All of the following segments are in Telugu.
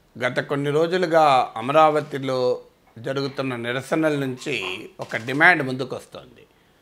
గత కొన్ని రోజులుగా అమరావతిలో జరుగుతున్న నిరసనల నుంచి ఒక డిమాండ్ ముందుకు వస్తుంది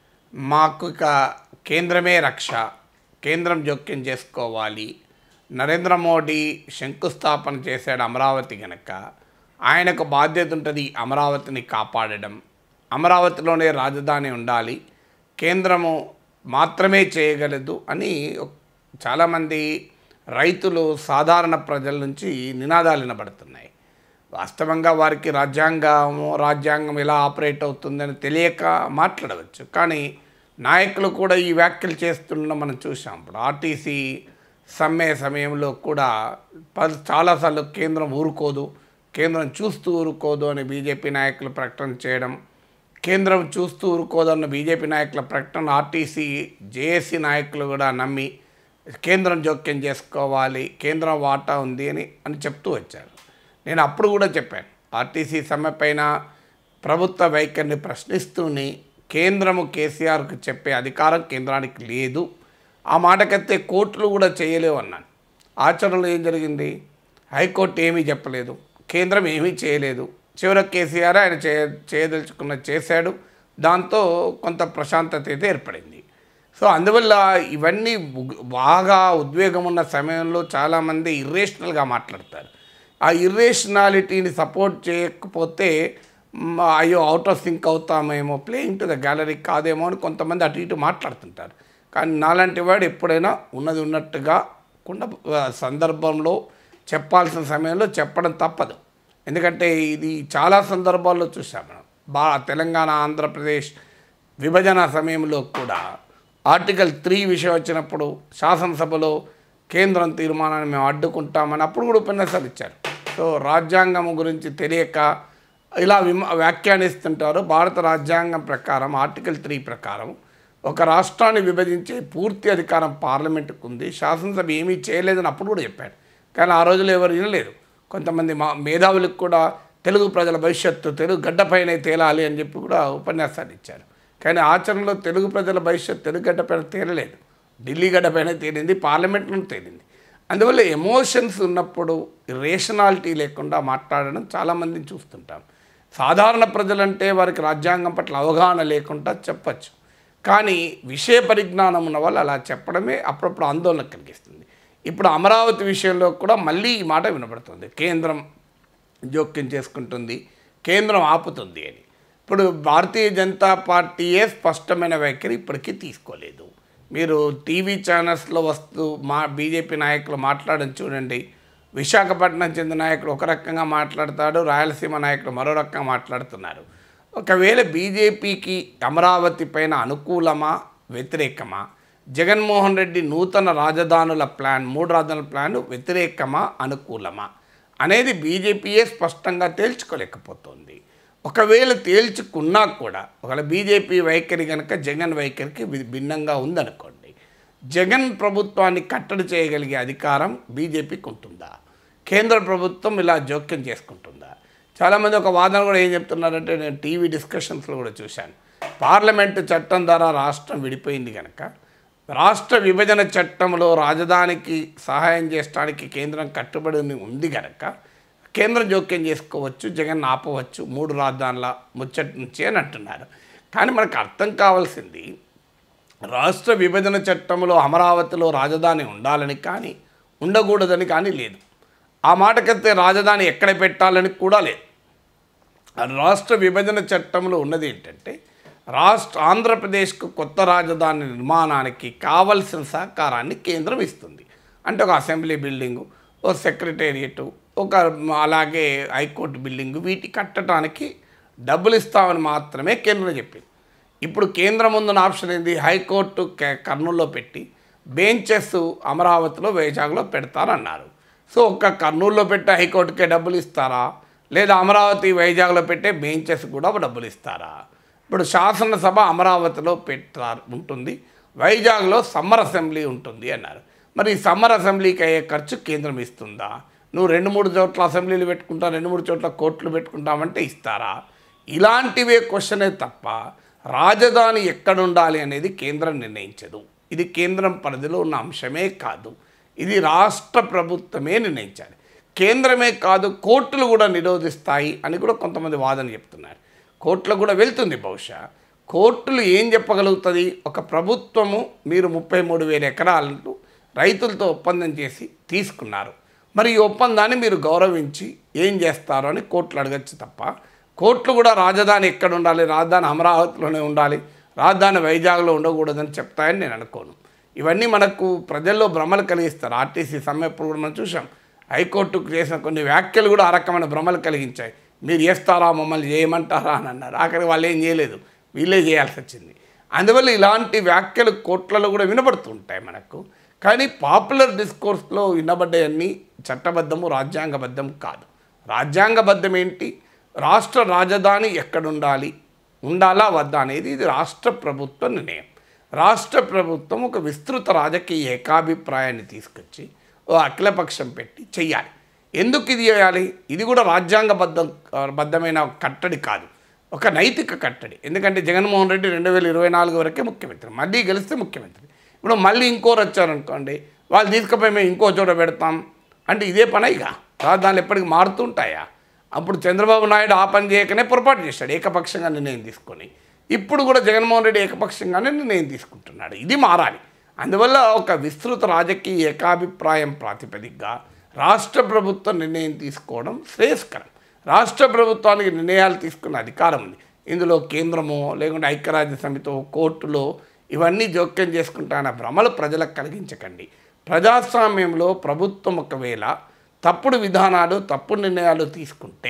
మాకు ఇక కేంద్రమే రక్ష కేంద్రం జోక్యం చేసుకోవాలి నరేంద్ర మోడీ శంకుస్థాపన చేశాడు అమరావతి గనక ఆయనకు బాధ్యత ఉంటుంది అమరావతిని కాపాడడం అమరావతిలోనే రాజధాని ఉండాలి కేంద్రము మాత్రమే చేయగలదు అని ఒక- చాలామంది రైతులు సాధారణ ప్రజల నుంచి నినాదాలు వినబడుతున్నాయి వాస్తవంగా వారికి రాజ్యాంగము రాజ్యాంగం ఎలా ఆపరేట్ అవుతుందని తెలియక మాట్లాడవచ్చు కానీ నాయకులు కూడా ఈ వ్యాఖ్యలు చేస్తుండడం మనం చూసాం ఇప్పుడు ఆర్టీసీ సమ్మె సమయంలో కూడా పలు చాలాసార్లు కేంద్రం ఊరుకోదు కేంద్రం చూస్తూ ఊరుకోదు అని బీజేపీ నాయకులు ప్రకటన చేయడం కేంద్రం చూస్తూ ఊరుకోదన్న బీజేపీ నాయకుల ప్రకటన ఆర్టీసీ జేఏసీ నాయకులు కూడా నమ్మి కేంద్రం జోక్యం చేసుకోవాలి కేంద్రం వాటా ఉంది అని అని చెప్తూ వచ్చారు నేను అప్పుడు కూడా చెప్పాను ఆర్టీసీ సమ్మె పైన ప్రభుత్వ వైఖరిని ప్రశ్నిస్తూనే కేంద్రము కేసీఆర్కు చెప్పే అధికారం కేంద్రానికి లేదు ఆ మాటకైతే కోర్టులు కూడా చేయలేవు అన్నాను ఆచరణలో ఏం జరిగింది హైకోర్టు ఏమీ చెప్పలేదు కేంద్రం ఏమీ చేయలేదు చివరికి కేసీఆర్ ఆయన చేయ చేయదలుచుకున్న చేశాడు దాంతో కొంత ప్రశాంతత అయితే ఏర్పడింది సో అందువల్ల ఇవన్నీ ఉగ్- బాగా ఉద్వేగం ఉన్న సమయంలో చాలామంది ఇర్రేషనల్గా మాట్లాడతారు ఆ ఇర్రేషనాలిటీని సపోర్ట్ చేయకపోతే మ్, అయ్యో అవుట్ ఆఫ్ సింక్ అవుతామేమో ప్లేయింగ్ టు ద గ్యాలరీ కాదేమో అని కొంతమంది అటు ఇటు మాట్లాడుతుంటారు కానీ నాలాంటి వాడు ఎప్పుడైనా ఉన్నది ఉన్నట్టుగా కుండ ఆ, సందర్భంలో చెప్పాల్సిన సమయంలో చెప్పడం తప్పదు ఎందుకంటే ఇది చాలా సందర్భాల్లో చూసాం మనం బా తెలంగాణ ఆంధ్రప్రదేశ్ విభజన సమయంలో కూడా ఆర్టికల్ త్రీ విషయం వచ్చినప్పుడు శాసనసభలో కేంద్రం తీర్మానాన్ని మేము అడ్డుకుంటామని అప్పుడు కూడా ఉపన్యాసాలు ఇచ్చారు సో రాజ్యాంగం గురించి తెలియక ఇలా విమ వ్యాఖ్యానిస్తుంటారు భారత రాజ్యాంగం ప్రకారం ఆర్టికల్ త్రీ ప్రకారం ఒక రాష్ట్రాన్ని విభజించే పూర్తి అధికారం పార్లమెంటుకు ఉంది శాసనసభ ఏమీ చేయలేదని అప్పుడు కూడా చెప్పాడు కానీ ఆ రోజుల్లో ఎవరు వినలేదు కొంతమంది మా మేధావులకు కూడా తెలుగు ప్రజల భవిష్యత్తు తెలుగు గడ్డపైనే తేలాలి అని చెప్పి కూడా ఉపన్యాసాలు ఇచ్చారు కానీ ఆచరణలో తెలుగు ప్రజల భవిష్యత్తు తెలుగు గడ్డపైన తేలలేదు ఢిల్లీ గడ్డపైన తేలింది పార్లమెంట్లో తేలింది అందువల్ల ఎమోషన్స్ ఉన్నప్పుడు రేషనాలిటీ లేకుండా మాట్లాడడం చాలామందిని చూస్తుంటాం సాధారణ ప్రజలంటే వారికి రాజ్యాంగం పట్ల అవగాహన లేకుండా చెప్పచ్చు కానీ విషయ పరిజ్ఞానం ఉన్న వాళ్ళు అలా చెప్పడమే అప్పుడప్పుడు ఆందోళన కలిగిస్తుంది ఇప్పుడు అమరావతి విషయంలో కూడా మళ్ళీ ఈ మాట వినబడుతుంది కేంద్రం జోక్యం చేసుకుంటుంది కేంద్రం ఆపుతుంది అని ఇప్పుడు భారతీయ జనతా పార్టీయే స్పష్టమైన వైఖరి ఇప్పటికీ తీసుకోలేదు మీరు టీవీ ఛానల్స్లో వస్తూ మా బీజేపీ నాయకులు మాట్లాడడం చూడండి విశాఖపట్నం చెందిన నాయకుడు ఒక రకంగా మాట్లాడతాడు రాయలసీమ నాయకుడు మరో రకంగా మాట్లాడుతున్నారు ఒకవేళ బీజేపీకి అమరావతి పైన అనుకూలమా వ్యతిరేకమా జగన్మోహన్ రెడ్డి నూతన రాజధానుల ప్లాన్ మూడు రాజధానుల ప్లాన్ వ్యతిరేకమా అనుకూలమా అనేది బీజేపీయే స్పష్టంగా తేల్చుకోలేకపోతుంది ఒకవేళ తేల్చుకున్నా కూడా ఒకవేళ బీజేపీ వైఖరి కనుక జగన్ వైఖరికి వి- భిన్నంగా ఉందనుకోండి జగన్ ప్రభుత్వాన్ని కట్టడి చేయగలిగే అధికారం బీజేపీకి ఉంటుందా కేంద్ర ప్రభుత్వం ఇలా జోక్యం చేసుకుంటుందా చాలామంది ఒక వాదన కూడా ఏం చెప్తున్నారంటే నేను టీవీ డిస్కషన్స్లో కూడా చూశాను పార్లమెంటు చట్టం ద్వారా రాష్ట్రం విడిపోయింది కనుక రాష్ట్ర విభజన చట్టంలో రాజధానికి సహాయం చేయడానికి కేంద్రం కట్టుబడి ఉంది కనుక కేంద్రం జోక్యం చేసుకోవచ్చు జగన్ ఆపవచ్చు మూడు రాజధానుల ముచ్చట నుంచి అని అంటున్నారు కానీ మనకు అర్థం కావాల్సింది రాష్ట్ర విభజన చట్టంలో అమరావతిలో రాజధాని ఉండాలని కానీ ఉండకూడదని కానీ లేదు ఆ మాటకైతే రాజధాని ఎక్కడ పెట్టాలని కూడా లేదు ఆ రాష్ట్ర విభజన చట్టంలో ఉన్నది ఏంటంటే రాష్ట్ర ఆంధ్రప్రదేశ్కు కొత్త రాజధాని నిర్మాణానికి కావలసిన సహకారాన్ని కేంద్రం ఇస్తుంది అంటే ఒక అసెంబ్లీ బిల్డింగు ఓ సెక్రటేరియట్ ఒక అలాగే హైకోర్టు బిల్డింగు వీటి కట్టడానికి డబ్బులు ఇస్తామని మాత్రమే కేంద్రం చెప్పింది ఇప్పుడు కేంద్రం ముందున్న ఆప్షన్ ఏంది హైకోర్టు కే- కర్నూలులో పెట్టి బెంచెస్ అమరావతిలో వైజాగ్లో పెడతారన్నారు సో ఒక్క కర్నూలులో పెట్టే హైకోర్టుకే డబ్బులు ఇస్తారా లేదా అమరావతి వైజాగ్లో పెట్టే బెంచెస్ కూడా డబ్బులు ఇస్తారా ఇప్పుడు శాసనసభ అమరావతిలో పెట్టారు ఉంటుంది వైజాగ్లో సమ్మర్ అసెంబ్లీ ఉంటుంది అన్నారు మరి ఈ సమ్మర్ అసెంబ్లీకి అయ్యే ఖర్చు కేంద్రం ఇస్తుందా నువ్వు రెండు మూడు చోట్ల అసెంబ్లీలు పెట్టుకుంటా రెండు మూడు చోట్ల కోర్టులు పెట్టుకుంటామంటే ఇస్తారా ఇలాంటివే క్వశ్చనే తప్ప రాజధాని ఎక్కడ ఉండాలి అనేది కేంద్రం నిర్ణయించదు ఇది కేంద్రం పరిధిలో ఉన్న అంశమే కాదు ఇది రాష్ట్ర ప్రభుత్వమే నిర్ణయించాలి కేంద్రమే కాదు కోర్టులు కూడా నిరోధిస్తాయి అని కూడా కొంతమంది వాదన చెప్తున్నారు కోర్టులకు కూడా వెళ్తుంది బహుశా కోర్టులు ఏం చెప్పగలుగుతుంది ఒక ప్రభుత్వము మీరు ముప్పై మూడు వేల ఎకరాలను రైతులతో ఒప్పందం చేసి తీసుకున్నారు మరి ఈ ఒప్పందాన్ని మీరు గౌరవించి ఏం చేస్తారో అని కోర్టులు అడగచ్చు తప్ప కోర్టులు కూడా రాజధాని ఎక్కడ ఉండాలి రాజధాని అమరావతిలోనే ఉండాలి రాజధాని వైజాగ్లో ఉండకూడదని చెప్తాయని నేను అనుకోను ఇవన్నీ మనకు ప్రజల్లో భ్రమలు కలిగిస్తారు ఆర్టీసీ సమ్మెప్పుడు కూడా మనం చూసాం హైకోర్టుకు చేసిన కొన్ని వ్యాఖ్యలు కూడా ఆ రకమైన భ్రమలు కలిగించాయి మీరు చేస్తారా మమ్మల్ని చేయమంటారా అని అన్నారు ఆఖరికి వాళ్ళు ఏం చేయలేదు వీళ్ళే చేయాల్సి వచ్చింది అందువల్ల ఇలాంటి వ్యాఖ్యలు కోర్టులలో కూడా వినబడుతుంటాయి మనకు కానీ పాపులర్ డిస్కోర్స్లో వినబడ్డాయన్నీ చట్టబద్ధము రాజ్యాంగబద్ధం కాదు రాజ్యాంగబద్ధం ఏంటి రాష్ట్ర రాజధాని ఎక్కడుండాలి ఉండాలా వద్దా అనేది ఇది రాష్ట్ర ప్రభుత్వ నిర్ణయం రాష్ట్ర ప్రభుత్వం ఒక విస్తృత రాజకీయ ఏకాభిప్రాయాన్ని తీసుకొచ్చి ఓ అఖిలపక్షం పెట్టి చెయ్యాలి ఎందుకు ఇది చేయాలి ఇది కూడా రాజ్యాంగబద్ధం బద్ధమైన కట్టడి కాదు ఒక నైతిక కట్టడి ఎందుకంటే జగన్మోహన్ రెడ్డి రెండు వేల ఇరవై నాలుగు వరకే ముఖ్యమంత్రి మళ్ళీ గెలిస్తే ముఖ్యమంత్రి ఇప్పుడు మళ్ళీ ఇంకోరు వచ్చారనుకోండి వాళ్ళు తీసుకుపోయి మేము ఇంకో చోట పెడతాం అంటే ఇదే పని ఇక రాజధానులు ఎప్పటికీ మారుతుంటాయా అప్పుడు చంద్రబాబు నాయుడు ఆ పని చేయకనే పొరపాటు చేశాడు ఏకపక్షంగా నిర్ణయం తీసుకొని ఇప్పుడు కూడా జగన్మోహన్ రెడ్డి ఏకపక్షంగానే నిర్ణయం తీసుకుంటున్నాడు ఇది మారాలి అందువల్ల ఒక విస్తృత రాజకీయ ఏకాభిప్రాయం ప్రాతిపదికగా రాష్ట్ర ప్రభుత్వం నిర్ణయం తీసుకోవడం శ్రేయస్కరం రాష్ట్ర ప్రభుత్వానికి నిర్ణయాలు తీసుకున్న అధికారం ఉంది ఇందులో కేంద్రమో లేకుంటే ఐక్యరాజ్య సమితో కోర్టులో ఇవన్నీ జోక్యం చేసుకుంటాన భ్రమలు ప్రజలకు కలిగించకండి ప్రజాస్వామ్యంలో ప్రభుత్వం ఒకవేళ తప్పుడు విధానాలు తప్పుడు నిర్ణయాలు తీసుకుంటే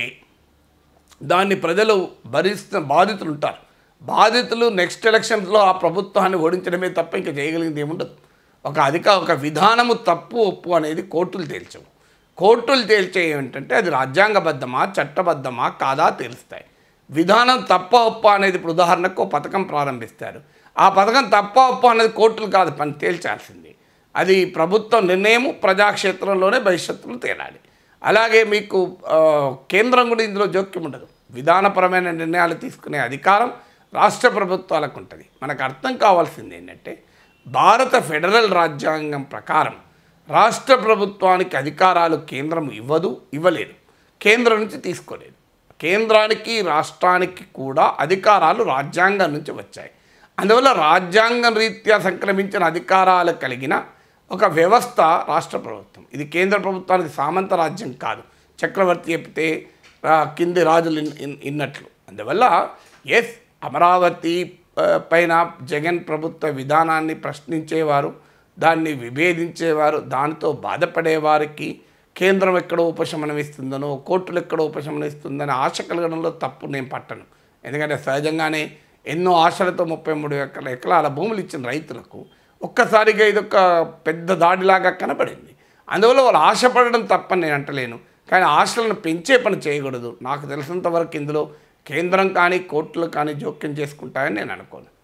దాన్ని ప్రజలు భరిస్తున్న బాధితులు ఉంటారు బాధితులు నెక్స్ట్ ఎలక్షన్స్లో ఆ ప్రభుత్వాన్ని ఓడించడమే తప్ప ఇంకా చేయగలిగింది ఏముండదు ఒక అధిక ఒక విధానము తప్పు ఒప్పు అనేది కోర్టులు తేల్చవు కోర్టులు తేల్చే ఏమిటంటే అది రాజ్యాంగబద్ధమా చట్టబద్ధమా కాదా తేలుస్తాయి విధానం తప్ప ఒప్ప అనేది ఇప్పుడు ఉదాహరణకు ఒక పథకం ప్రారంభిస్తారు ఆ పథకం తప్ప ఒప్ప అనేది కోర్టులు కాదు పని తేల్చాల్సింది అది ప్రభుత్వ నిర్ణయము ప్రజాక్షేత్రంలోనే భవిష్యత్తులో తేలాలి అలాగే మీకు ఆ, కేంద్రం కూడా ఇందులో జోక్యం ఉండదు విధానపరమైన నిర్ణయాలు తీసుకునే అధికారం రాష్ట్ర ప్రభుత్వాలకు ఉంటుంది మనకు అర్థం కావాల్సింది ఏంటంటే భారత ఫెడరల్ రాజ్యాంగం ప్రకారం రాష్ట్ర ప్రభుత్వానికి అధికారాలు కేంద్రం ఇవ్వదు ఇవ్వలేదు కేంద్రం నుంచి తీసుకోలేదు కేంద్రానికి రాష్ట్రానికి కూడా అధికారాలు రాజ్యాంగం నుంచి వచ్చాయి అందువల్ల రాజ్యాంగం రీత్యా సంక్రమించిన అధికారాలు కలిగిన ఒక వ్యవస్థ రాష్ట్ర ప్రభుత్వం ఇది కేంద్ర ప్రభుత్వానికి సామంత రాజ్యం కాదు చక్రవర్తి చెప్తే ఆ, కింది రాజులు ఇన్- ఇన్- ఇన్నట్లు అందువల్ల ఎస్ అమరావతి ఆ, పైన జగన్ ప్రభుత్వ విధానాన్ని ప్రశ్నించేవారు దాన్ని విభేదించేవారు దానితో బాధపడేవారికి కేంద్రం ఎక్కడో ఉపశమనం ఇస్తుందనో కోర్టులు ఎక్కడో ఉపశమనం ఇస్తుందని ఆశ కలగడంలో తప్పు నేను పట్టను ఎందుకంటే సహజంగానే ఎన్నో ఆశలతో ముప్పై మూడు ఎకరాల ఎకరాల భూములు ఇచ్చిన రైతులకు ఒక్కసారిగా ఇదొక పెద్ద దాడిలాగా కనబడింది అందువల్ల వాళ్ళు ఆశపడడం తప్పని నేను అంటలేను కానీ ఆశలను పెంచే పని చేయకూడదు నాకు తెలిసినంత వరకు ఇందులో కేంద్రం కానీ కోర్టులు కానీ జోక్యం చేసుకుంటాయని నేను అనుకోను